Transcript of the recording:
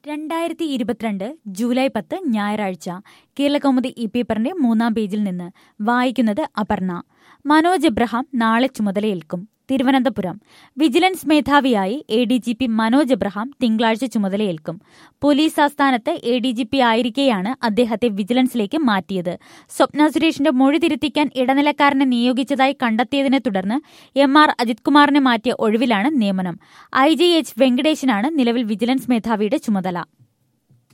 രണ്ടായിരത്തി ഇരുപത്തിരണ്ട് ജൂലൈ പത്ത് ഞായറാഴ്ച കേരളകൗമുദി ഈ പേപ്പറിന്റെ മൂന്നാം പേജിൽ നിന്ന് വായിക്കുന്നത് അപർണ മനോജ് എബ്രഹാം നാളെ ചുമതലയേൽക്കും തിരുവനന്തപുരം വിജിലൻസ് മേധാവിയായി A D G P Manoj Abraham തിങ്കളാഴ്ച ചുമതലയേൽക്കും പോലീസ് ആസ്ഥാനത്ത് എ ഡി ജി പി ആയിരിക്കെയാണ് അദ്ദേഹത്തെ വിജിലൻസിലേക്ക് മാറ്റിയത് സ്വപ്ന സുരേഷിന്റെ മൊഴി തിരുത്തിക്കാൻ ഇടനിലക്കാരനെ നിയോഗിച്ചതായി കണ്ടെത്തിയതിനെ തുടർന്ന് എം ആർ അജിത് കുമാറിനെ മാറ്റിയ ഒഴിവിലാണ് നിയമനം ഐ ജി എച്ച് വെങ്കടേശനാണ് നിലവിൽ വിജിലൻസ് മേധാവിയുടെ ചുമതല